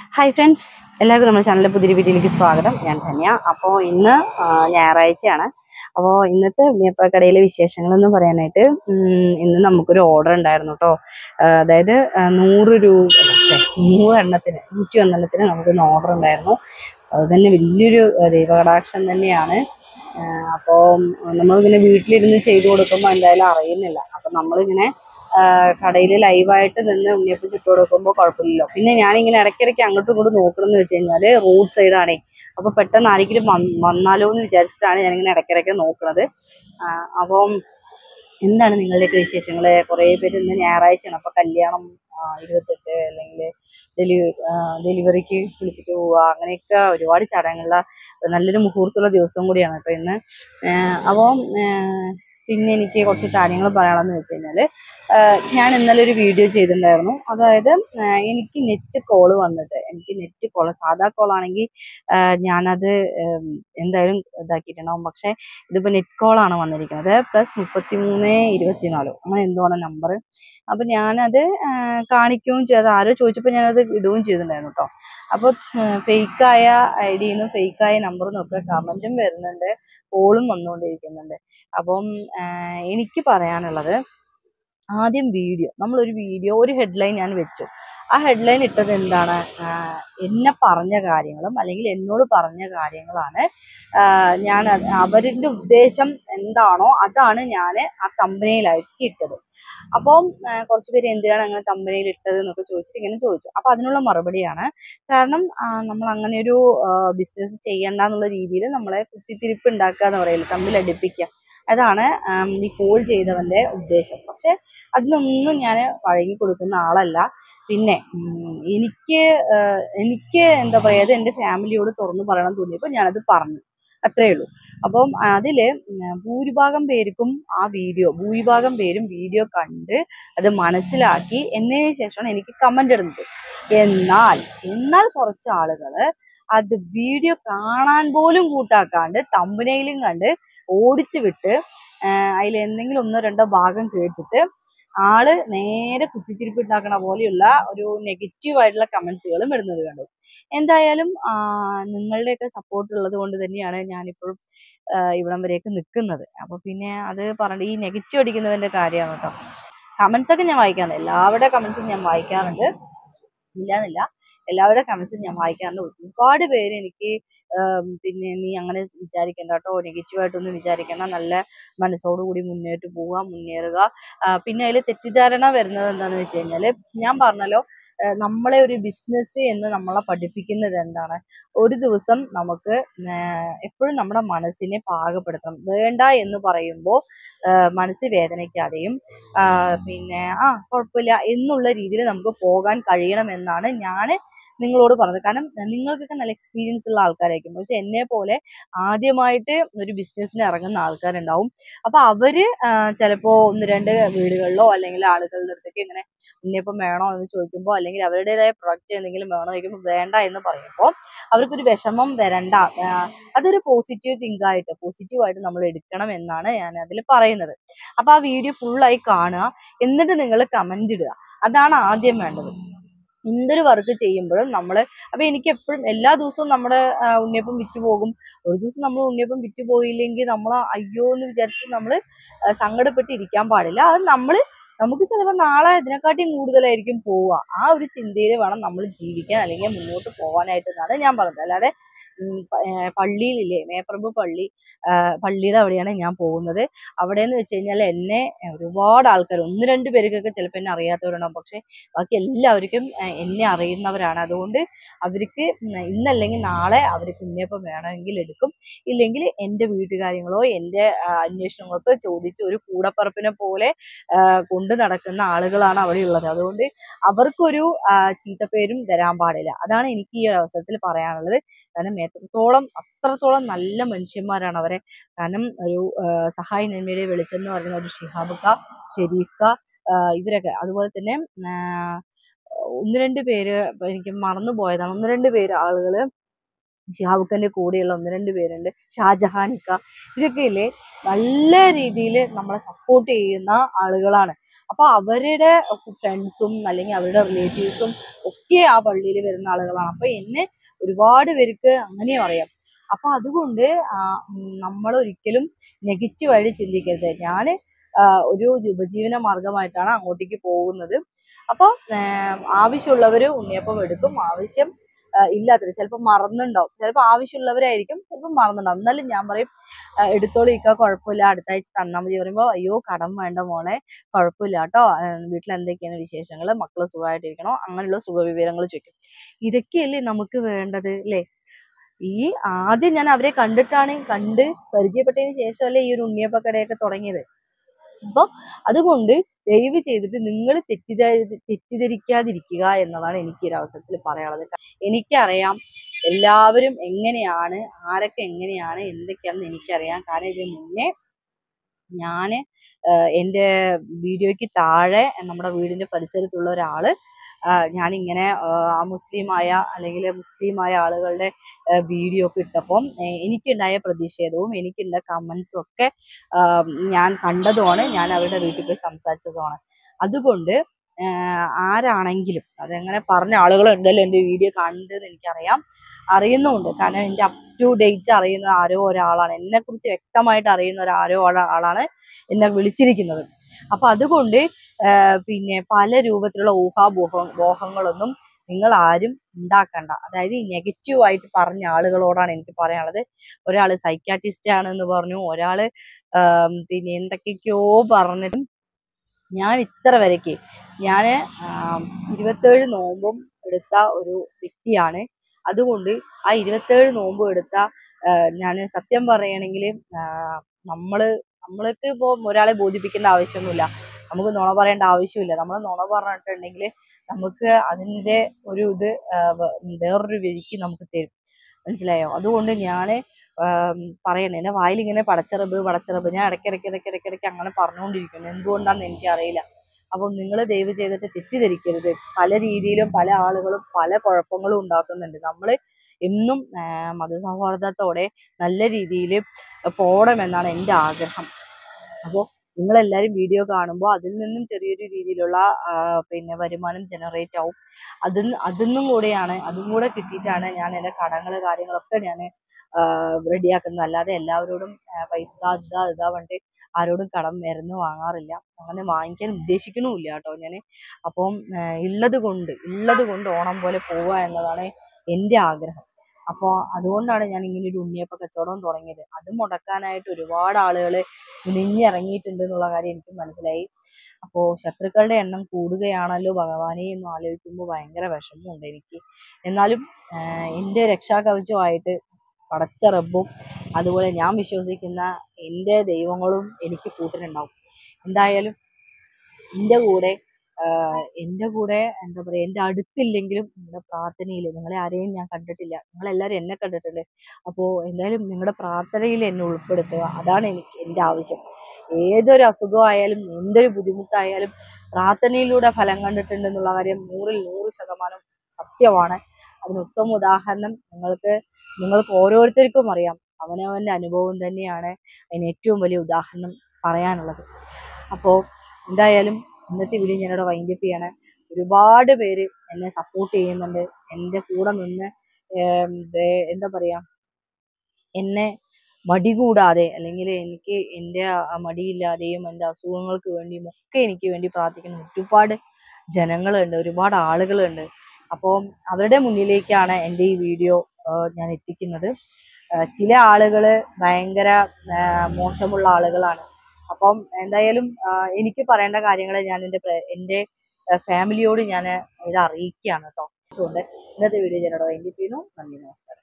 hi friends എല്ലാവർക്കും നമ്മുടെ ചാനലിലെ പുതിയൊരു വീഡിയോയിലേക്ക് സ്വാഗതം ഞാൻ ധന്യ അപ്പോൾ ഇന്ന് ആ, ഞായറാഴ്ചയാണ് അപ്പോൾ ഇന്നത്തെ ഉണ്ണിയപ്പക്കടയിലെ വിശേഷങ്ങളെന്ന് പറയാനായിട്ട് ഉം, ഇന്ന് നമുക്കൊരു ഓർഡർ ഉണ്ടായിരുന്നു കേട്ടോ അതായത് ആ, നൂറ് രൂപ പക്ഷേ നൂറ് എണ്ണത്തിന് നൂറ്റി ഒന്നെണ്ണത്തിന് നമുക്കൊന്ന് ഓർഡർ ഉണ്ടായിരുന്നു അത് തന്നെ വലിയൊരു ആ, ദൈവകടാക്ഷം തന്നെയാണ് അപ്പോൾ നമ്മളിങ്ങനെ വീട്ടിലിരുന്ന് ചെയ്തു കൊടുക്കുമ്പോൾ എന്തായാലും അറിയുന്നില്ല അപ്പം നമ്മളിങ്ങനെ കടയിൽ ലൈവായിട്ട് നിന്ന് ഉണ്ണിയപ്പം ചുട്ട് കൊടുക്കുമ്പോൾ കുഴപ്പമില്ലല്ലോ പിന്നെ ഞാനിങ്ങനെ ഇടയ്ക്കിടയ്ക്ക് അങ്ങോട്ടും ഇങ്ങോട്ടും നോക്കണമെന്ന് വെച്ച് കഴിഞ്ഞാൽ റോഡ് സൈഡാണേ അപ്പോൾ പെട്ടെന്ന് ആരെങ്കിലും വന്ന് വന്നാലോ എന്ന് വിചാരിച്ചിട്ടാണ് ഞാനിങ്ങനെ ഇടയ്ക്കിടയ്ക്ക് നോക്കുന്നത് ആ, അപ്പം എന്താണ് നിങ്ങളുടെയൊക്കെ വിശേഷങ്ങൾ കുറേ പേര് ഇന്ന് ഞായറാഴ്ചയാണ് അപ്പോൾ കല്യാണം ആ, ഇരുപത്തെട്ട് അല്ലെങ്കിൽ ഡെലിവറി ഡെലിവറിക്ക് വിളിച്ചിട്ട് പോവുക അങ്ങനെയൊക്കെ ഒരുപാട് ചടങ്ങുള്ള നല്ലൊരു മുഹൂർത്തമുള്ള ദിവസം കൂടിയാണ് കേട്ടോ ഇന്ന് അപ്പോൾ പിന്നെ എനിക്ക് കുറച്ച് കാര്യങ്ങൾ പറയാനുള്ളതെന്ന് വെച്ച് കഴിഞ്ഞാൽ ഞാൻ ഇന്നലെ ഒരു വീഡിയോ ചെയ്തിട്ടുണ്ടായിരുന്നു അതായത് ആ, എനിക്ക് നെറ്റ് കോള് വന്നിട്ട് എനിക്ക് നെറ്റ് കോൾ സാധാ കോളാണെങ്കിൽ ഞാനത് ഉം, എന്തായാലും ഇതാക്കിയിട്ടുണ്ടാവും പക്ഷേ ഇതിപ്പോൾ നെറ്റ് കോളാണ് വന്നിരിക്കുന്നത് പ്ലസ് മുപ്പത്തി മൂന്ന് ഇരുപത്തിനാലോ അങ്ങനെ എന്തോ ആണ് നമ്പർ അപ്പം ഞാനത് ആ, കാണിക്കുകയും ചെയ്ത് ആരോ ചോദിച്ചപ്പോൾ ഞാനത് ഇടുകയും ചെയ്തിട്ടുണ്ടായിരുന്നു കേട്ടോ അപ്പോൾ ഫേക്കായ ഐ ഡിന്നും ഫേക്കായ നമ്പറും ഒക്കെ കമൻറ്റും വരുന്നുണ്ട് കോളും വന്നുകൊണ്ടിരിക്കുന്നുണ്ട് അപ്പം ആ, എനിക്ക് പറയാനുള്ളത് ആദ്യം വീഡിയോ നമ്മളൊരു വീഡിയോ ഒരു ഹെഡ്ലൈൻ ഞാൻ വെച്ചു ആ ഹെഡ്ലൈൻ ഇട്ടത് എന്താണ് ആ, എന്നെ പറഞ്ഞ കാര്യങ്ങളും അല്ലെങ്കിൽ എന്നോട് പറഞ്ഞ കാര്യങ്ങളാണ് ആ, ഞാൻ അത് അവരുടെ ഉദ്ദേശം എന്താണോ അതാണ് ഞാൻ ആ തമ്പനയിലാക്കി ഇട്ടത് അപ്പം ആ, കുറച്ച് പേര് എന്തിനാണ് അങ്ങനെ തമ്പനയിൽ ഇട്ടത് എന്നൊക്കെ ചോദിച്ചിട്ട് ഇങ്ങനെ ചോദിച്ചു അപ്പം അതിനുള്ള മറുപടിയാണ് കാരണം ആ, നമ്മൾ അങ്ങനെ ഒരു ബിസിനസ് ചെയ്യണ്ട എന്നുള്ള രീതിയിൽ നമ്മളെ കുത്തിത്തിരിപ്പ് ഉണ്ടാക്കുക എന്ന് പറയില്ല തമ്മിൽ അടുപ്പിക്കുക അതാണ് ആം, ഈ കോൾ ചെയ്തവന്റെ ഉദ്ദേശം പക്ഷെ അതിനൊന്നും ഞാൻ വഴങ്ങി കൊടുക്കുന്ന ആളല്ല പിന്നെ ഉം, എനിക്ക് ആ, എനിക്ക് എന്താ പറയുക അത് എൻ്റെ ഫാമിലിയോട് തുറന്നു പറയണം തോന്നിയപ്പോൾ ഞാനത് പറഞ്ഞു അത്രേ ഉള്ളൂ അപ്പം അതിൽ ഭൂരിഭാഗം പേർക്കും ആ വീഡിയോ ഭൂരിഭാഗം പേരും വീഡിയോ കണ്ട് അത് മനസ്സിലാക്കി എന്നതിന് ശേഷമാണ് എനിക്ക് കമൻ്റ് ഇടുന്നത് എന്നാൽ എന്നാൽ കുറച്ച് ആളുകൾ അത് വീഡിയോ കാണാൻ പോലും കൂട്ടാക്കാണ്ട് തമ്പനയിലും കണ്ട് ഓടിച്ചു വിട്ട് അതിൽ എന്തെങ്കിലും ഒന്നോ രണ്ടോ ഭാഗം കേട്ടിട്ട് ആള് നേരെ കുത്തിത്തിരിപ്പ് ഉണ്ടാക്കണ പോലെയുള്ള ഒരു നെഗറ്റീവ് ആയിട്ടുള്ള കമന്റ്സുകളും ഇടുന്നത് കണ്ടു എന്തായാലും ആ, നിങ്ങളുടെയൊക്കെ സപ്പോർട്ട് ഉള്ളത് കൊണ്ട് തന്നെയാണ് ഞാനിപ്പോഴും ആ, ഇവിടം വരെയൊക്കെ നിൽക്കുന്നത് അപ്പൊ പിന്നെ അത് പറഞ്ഞ ഈ നെഗറ്റീവ് അടിക്കുന്നവന്റെ കാര്യമാണ് കേട്ടോ കമന്റ്സ് ഒക്കെ ഞാൻ വായിക്കാറുണ്ട് എല്ലാവരുടെ കമന്റ്സും ഞാൻ വായിക്കാറുണ്ട് ഇല്ലാന്നില്ല എല്ലാവരുടെ കമന്റ്സും ഞാൻ വായിക്കാറുണ്ട് ഒരുപാട് പേര് എനിക്ക് ആം, പിന്നെ നീ അങ്ങനെ വിചാരിക്കണ്ട കേട്ടോ നെഗറ്റീവായിട്ടൊന്നും വിചാരിക്കണ്ട നല്ല മനസ്സോടുകൂടി മുന്നോട്ട് പോവുക മുന്നേറുക ആ, പിന്നെ അതിൽ തെറ്റിദ്ധാരണ വരുന്നത് എന്താണെന്ന് വെച്ച് കഴിഞ്ഞാൽ ഞാൻ പറഞ്ഞല്ലോ ആ, നമ്മളെ ഒരു ബിസിനസ് എന്ന് നമ്മളെ പഠിപ്പിക്കുന്നത് എന്താണ് ഒരു ദിവസം നമുക്ക് എപ്പോഴും നമ്മുടെ മനസ്സിനെ പാകപ്പെടുത്തണം വേണ്ട എന്ന് പറയുമ്പോൾ മനസ്സ് വേദനിക്കാതെയും ആ, പിന്നെ ആ കുഴപ്പമില്ല എന്നുള്ള രീതിയിൽ നമുക്ക് പോകാൻ കഴിയണമെന്നാണ് ഞാൻ നിങ്ങളോട് പറഞ്ഞത് കാരണം നിങ്ങൾക്കൊക്കെ നല്ല എക്സ്പീരിയൻസ് ഉള്ള ആൾക്കാരായിരിക്കും പക്ഷെ എന്നെ പോലെ ആദ്യമായിട്ട് ഒരു ബിസിനസ്സിന് ഇറങ്ങുന്ന ആൾക്കാരുണ്ടാവും അപ്പൊ അവര് ചിലപ്പോൾ ഒന്ന് രണ്ട് വീടുകളിലോ അല്ലെങ്കിൽ ആളുകളുടെ അടുത്തേക്ക് ഇങ്ങനെ ഉണ്ണിയപ്പം വേണോ എന്ന് ചോദിക്കുമ്പോൾ അല്ലെങ്കിൽ അവരുടേതായ പ്രൊഡക്റ്റ് എന്തെങ്കിലും വേണോ ചോദിക്കുമ്പോൾ വേണ്ട എന്ന് പറയുമ്പോൾ അവർക്കൊരു വിഷമം വരണ്ട ആ, അതൊരു പോസിറ്റീവ് തിങ്ക് ആയിട്ട് പോസിറ്റീവായിട്ട് നമ്മൾ എടുക്കണം എന്നാണ് ഞാൻ അതിൽ പറയുന്നത് അപ്പൊ ആ വീഡിയോ ഫുള്ളായി കാണുക എന്നിട്ട് നിങ്ങൾ കമന്റ് ഇടുക അതാണ് ആദ്യം വേണ്ടത് എന്തൊരു വർക്ക് ചെയ്യുമ്പോഴും നമ്മൾ അപ്പൊ എനിക്ക് എപ്പോഴും എല്ലാ ദിവസവും നമ്മുടെ ആ, ഉണ്ണിയപ്പം വിറ്റ് പോകും ഒരു ദിവസം നമ്മൾ ഉണ്ണിയപ്പം വിറ്റ് പോയില്ലെങ്കിൽ നമ്മൾ അയ്യോ എന്ന് വിചാരിച്ച് നമ്മൾ സങ്കടപ്പെട്ട് ഇരിക്കാൻ പാടില്ല അത് നമ്മൾ നമുക്ക് ചിലപ്പോൾ നാളെ ഇതിനെക്കാട്ടിയും കൂടുതലായിരിക്കും പോവുക ആ ഒരു ചിന്തയിൽ വേണം നമ്മൾ ജീവിക്കാൻ അല്ലെങ്കിൽ മുന്നോട്ട് പോകാനായിട്ട് എന്നാണ് ഞാൻ പറഞ്ഞത് അല്ലാതെ ഉം, പ- ഏർ പള്ളിയിലില്ലേ മേപ്പറമ്പ് പള്ളി ആ, പള്ളിയുടെ അവിടെയാണ് ഞാൻ പോകുന്നത് അവിടെ എന്ന് വെച്ച് കഴിഞ്ഞാൽ എന്നെ ഒരുപാട് ആൾക്കാർ ഒന്ന് രണ്ട് പേർക്കൊക്കെ ചിലപ്പോൾ എന്നെ അറിയാത്തവരുണ്ടാവും പക്ഷെ ബാക്കി എല്ലാവർക്കും ആ, എന്നെ അറിയുന്നവരാണ് അതുകൊണ്ട് അവർക്ക് ഉം ഇന്നല്ലെങ്കിൽ നാളെ അവർക്ക് ഉണ്ണിയപ്പം വേണമെങ്കിൽ എടുക്കും ഇല്ലെങ്കിൽ എൻ്റെ വീട്ടുകാര്യങ്ങളോ എൻ്റെ ആ, അന്വേഷണങ്ങളൊക്കെ ചോദിച്ച് ഒരു കൂടപ്പറപ്പിനെ പോലെ ആ, കൊണ്ടു നടക്കുന്ന ആളുകളാണ് അവിടെ ഉള്ളത് അതുകൊണ്ട് അവർക്കൊരു ആ, ചീത്തപ്പേരും തരാൻ പാടില്ല അതാണ് എനിക്ക് ഈ ഒരു അവസരത്തിൽ പറയാനുള്ളത് കാരണം എത്രത്തോളം അത്രത്തോളം നല്ല മനുഷ്യന്മാരാണ് അവരെ കാരണം ഒരു ആ, സഹായി നന്മയുടെ വെളിച്ചെന്ന് പറയുന്ന ഒരു ഷിഹാബ് ക ഷെരീഫ് ക ആ, ഇവരൊക്കെ അതുപോലെ തന്നെ ആ, ഒന്ന് രണ്ട് പേര് ഇപ്പൊ എനിക്ക് മറന്നു പോയതാണ് ഒന്ന് രണ്ട് പേര് ആളുകള് ഷിഹാബുഖാന്റെ കൂടെയുള്ള ഒന്ന് രണ്ട് പേരുണ്ട് ഷാജഹാനിക്ക ഇതൊക്കെ ഇല്ലേ നല്ല രീതിയിൽ നമ്മളെ സപ്പോർട്ട് ചെയ്യുന്ന ആളുകളാണ് അപ്പൊ അവരുടെ ഫ്രണ്ട്സും അല്ലെങ്കിൽ അവരുടെ റിലേറ്റീവ്സും ഒക്കെ ആ പള്ളിയിൽ വരുന്ന ആളുകളാണ് അപ്പൊ എന്നെ ഒരുപാട് പേർക്ക് അങ്ങനെയും അറിയാം അപ്പൊ അതുകൊണ്ട് നമ്മൾ ഒരിക്കലും നെഗറ്റീവായിട്ട് ചിന്തിക്കരുത് ഞാൻ ഒരു ഉപജീവന മാർഗമായിട്ടാണ് അങ്ങോട്ടേക്ക് പോകുന്നത് അപ്പോൾ ആവശ്യമുള്ളവർ ഉണ്ണിയപ്പം എടുക്കും ആവശ്യം ആ, ഇല്ലാത്തവർ ചിലപ്പോൾ മറന്നുണ്ടാവും ചിലപ്പോൾ ആവശ്യമുള്ളവരായിരിക്കും ചിലപ്പോൾ മറന്നുണ്ടാവും എന്നാലും ഞാൻ പറയും ആ, എടുത്തോളൂ ഇക്ക കുഴപ്പമില്ല അടുത്ത ആഴ്ച തന്നാൽ മതി പറയുമ്പോൾ അയ്യോ കടം വേണ്ട മോളെ കുഴപ്പമില്ല കേട്ടോ വീട്ടിൽ എന്തൊക്കെയാണ് വിശേഷങ്ങൾ മക്കൾ സുഖമായിട്ടിരിക്കണോ അങ്ങനെയുള്ള സുഖവിവരങ്ങൾ ചോദിക്കും ഇതൊക്കെയല്ലേ നമുക്ക് വേണ്ടത് അല്ലേ ഈ ആദ്യം ഞാൻ അവരെ കണ്ടിട്ടാണ് കണ്ട് പരിചയപ്പെട്ടതിന് ശേഷമല്ലേ ഈ ഒരു ഉണ്ണിയപ്പ കടയൊക്കെ തുടങ്ങിയത് അപ്പൊ അതുകൊണ്ട് ദയവ് ചെയ്തിട്ട് നിങ്ങൾ തെറ്റിദ്ധരി തെറ്റിദ്ധരിക്കാതിരിക്കുക എന്നതാണ് എനിക്ക് ഈ ഒരു അവസരത്തിൽ പറയാനുള്ളത് എനിക്കറിയാം എല്ലാവരും എങ്ങനെയാണ് ആരൊക്കെ എങ്ങനെയാണ് എന്തൊക്കെയാണെന്ന് എനിക്കറിയാം കാരണം ഇതിന് മുന്നേ ഞാൻ എൻ്റെ വീഡിയോയ്ക്ക് താഴെ നമ്മുടെ വീടിൻ്റെ പരിസരത്തുള്ള ഒരാള് ആഹ് ഞാനിങ്ങനെ ആഹ് ആ മുസ്ലിമായ അല്ലെങ്കിൽ മുസ്ലിമായ ആളുകളുടെ വീഡിയോ ഒക്കെ ഇട്ടപ്പം എ- എനിക്കുണ്ടായ പ്രതിഷേധവും എനിക്കുണ്ടായ കമൻസും ഒക്കെ ആഹ് ഞാൻ കണ്ടതുമാണ് ഞാൻ അവരുടെ വീട്ടിൽ പോയി സംസാരിച്ചതുമാണ് അതുകൊണ്ട് ആഹ് ആരാണെങ്കിലും അതെങ്ങനെ പറഞ്ഞ ആളുകളുണ്ടല്ലോ എൻ്റെ വീഡിയോ കണ്ടെന്ന് എനിക്കറിയാം അറിയുന്നുമുണ്ട് കാരണം എൻ്റെ അപ് ടു ഡേറ്റ് അറിയുന്ന ആരോ ഒരാളാണ് എന്നെ കുറിച്ച് വ്യക്തമായിട്ട് അറിയുന്ന ഒരു ആരോ ഒരാ- ആളാണ് എന്നെ വിളിച്ചിരിക്കുന്നത് അപ്പൊ അതുകൊണ്ട് ആഹ് പിന്നെ പല രൂപത്തിലുള്ള ഊഹാപോഹ മോഹങ്ങളൊന്നും നിങ്ങൾ ആരും ഉണ്ടാക്കണ്ട അതായത് ഈ നെഗറ്റീവ് ആയിട്ട് പറഞ്ഞ ആളുകളോടാണ് എനിക്ക് പറയാനുള്ളത് ഒരാള് സൈക്കാട്രിസ്റ്റ് ആണെന്ന് പറഞ്ഞു ഒരാള് ആം, പിന്നെ എന്തൊക്കെയൊക്കെയോ പറഞ്ഞിട്ടും ഞാൻ ഇത്ര വരയ്ക്ക് ഞാൻ ഇരുപത്തേഴ് നോമ്പും എടുത്ത ഒരു വ്യക്തിയാണ് അതുകൊണ്ട് ആ ഇരുപത്തേഴ് നോമ്പും എടുത്ത ഞാൻ സത്യം പറയുകയാണെങ്കിൽ നമ്മള് നമ്മൾക്ക് ഇപ്പോൾ ഒരാളെ ബോധിപ്പിക്കേണ്ട ആവശ്യമൊന്നുമില്ല നമുക്ക് നുണ പറയേണ്ട ആവശ്യമില്ല നമ്മൾ നുണ പറഞ്ഞിട്ടുണ്ടെങ്കിൽ നമുക്ക് അതിൻ്റെ ഒരു ഇത് ആ, വ- വേറൊരു വഴിക്ക് നമുക്ക് തരും മനസ്സിലായോ അതുകൊണ്ട് ഞാൻ പറയണേ എൻ്റെ വായിൽ ഇങ്ങനെ പടച്ചറബ് പടച്ചറബ് ഞാൻ ഇടയ്ക്കിടയ്ക്ക് ഇടയ്ക്ക് ഇടയ്ക്ക് ഇടയ്ക്ക് അങ്ങനെ പറഞ്ഞുകൊണ്ടിരിക്കുന്നു എന്തുകൊണ്ടാണെന്ന് എനിക്കറിയില്ല അപ്പം നിങ്ങൾ ദയവ് ചെയ്തിട്ട് തെറ്റിദ്ധരിക്കരുത് പല രീതിയിലും പല ആളുകളും പല കുഴപ്പങ്ങളും ഉണ്ടാക്കുന്നുണ്ട് നമ്മൾ എന്നും ആ, മതസൗഹാർദ്ദത്തോടെ നല്ല രീതിയിൽ പോകണമെന്നാണ് എൻ്റെ ആഗ്രഹം അപ്പോൾ നിങ്ങളെല്ലാവരും വീഡിയോ കാണുമ്പോൾ അതിൽ നിന്നും ചെറിയൊരു രീതിയിലുള്ള ആ, പിന്നെ വരുമാനം ജനറേറ്റ് ആവും അതിൽ അതിന്നും കൂടെയാണ് അതും കൂടെ കിട്ടിയിട്ടാണ് ഞാൻ എൻ്റെ കടങ്ങൾ കാര്യങ്ങളൊക്കെ ഞാൻ റെഡിയാക്കുന്നത് അല്ലാതെ എല്ലാവരോടും ആ, പൈസ ഇതാ ഇതാ ഇതാ പറഞ്ഞിട്ട് ആരോടും കടം മരുന്ന് വാങ്ങാറില്ല അങ്ങനെ വാങ്ങിക്കാൻ ഉദ്ദേശിക്കണമില്ല കേട്ടോ ഞാൻ അപ്പം ആ, ഉള്ളത് കൊണ്ട് ഉള്ളത് കൊണ്ട് ഓണം പോലെ പോവുക എന്നതാണ് എൻ്റെ ആഗ്രഹം അപ്പോൾ അതുകൊണ്ടാണ് ഞാൻ ഇങ്ങനെ ഒരു ഉണ്ണിയപ്പ കച്ചവടം തുടങ്ങിയത് അത് മുടക്കാനായിട്ട് ഒരുപാട് ആളുകൾ കുനിഞ്ഞിറങ്ങിയിട്ടുണ്ട് എന്നുള്ള കാര്യം എനിക്ക് മനസ്സിലായി അപ്പോൾ ശത്രുക്കളുടെ എണ്ണം കൂടുകയാണല്ലോ ഭഗവാനെ എന്ന് ആലോചിക്കുമ്പോൾ ഭയങ്കര വിഷമമുണ്ട് എനിക്ക് എന്നാലും ആഹ് എൻ്റെ രക്ഷാകവചമായിട്ട് പടച്ച റബ്ബും അതുപോലെ ഞാൻ വിശ്വസിക്കുന്ന എൻ്റെ ദൈവങ്ങളും എനിക്ക് കൂട്ടിനുണ്ടാവും എന്തായാലും എൻ്റെ കൂടെ ആഹ് എൻ്റെ കൂടെ എന്താ പറയുക എൻ്റെ അടുത്തില്ലെങ്കിലും നിങ്ങളുടെ പ്രാർത്ഥനയിൽ നിങ്ങളെ ആരെയും ഞാൻ കണ്ടിട്ടില്ല നിങ്ങളെല്ലാവരും എന്നെ കണ്ടിട്ടുണ്ട് അപ്പോൾ എന്തായാലും നിങ്ങളുടെ പ്രാർത്ഥനയിൽ എന്നെ ഉൾപ്പെടുത്തുക അതാണ് എനിക്ക് എൻ്റെ ആവശ്യം ഏതൊരു അസുഖമായാലും എന്തൊരു ബുദ്ധിമുട്ടായാലും പ്രാർത്ഥനയിലൂടെ ഫലം കണ്ടിട്ടുണ്ടെന്നുള്ള കാര്യം നൂറിൽ നൂറ് ശതമാനം സത്യമാണ് അതിന് ഉത്തമ ഉദാഹരണം നിങ്ങൾക്ക് നിങ്ങൾക്ക് ഓരോരുത്തർക്കും അറിയാം അവനവൻ്റെ അനുഭവം തന്നെയാണ് അതിന് ഏറ്റവും വലിയ ഉദാഹരണം പറയാനുള്ളത് അപ്പോൾ എന്തായാലും ഇന്നത്തെ വീഡിയോ ഞാനിവിടെ വൈൻഡപ്പ് ചെയ്യാണ് ഒരുപാട് പേര് എന്നെ സപ്പോർട്ട് ചെയ്യുന്നുണ്ട് എൻ്റെ കൂടെ നിന്ന് ഏം, ദേ- എന്താ പറയാ എന്നെ മടി കൂടാതെ അല്ലെങ്കിൽ എനിക്ക് എൻ്റെ ആ മടിയില്ലാതെയും എൻ്റെ അസുഖങ്ങൾക്ക് വേണ്ടിയും ഒക്കെ എനിക്ക് വേണ്ടി പ്രാർത്ഥിക്കുന്ന ഒരുപാട് ജനങ്ങളുണ്ട് ഒരുപാട് ആളുകളുണ്ട് അപ്പോൾ അവരുടെ മുന്നിലേക്കാണ് എൻ്റെ ഈ വീഡിയോ ഞാൻ എത്തിക്കുന്നത് ആ, ചില ആളുകൾ ഭയങ്കര ആ, മോശമുള്ള ആളുകളാണ് അപ്പം എന്തായാലും ആ, എനിക്ക് പറയേണ്ട കാര്യങ്ങൾ ഞാൻ എൻ്റെ പ്ര- എൻ്റെ ഫാമിലിയോട് ഞാൻ ഇത് അറിയിക്കുകയാണ് കേട്ടോ അതുകൊണ്ട് ഇന്നത്തെ വീഡിയോ ഞാനിവിടെ വൈൻഡപ്പ് ചെയ്യുന്നു നന്ദി നമസ്കാരം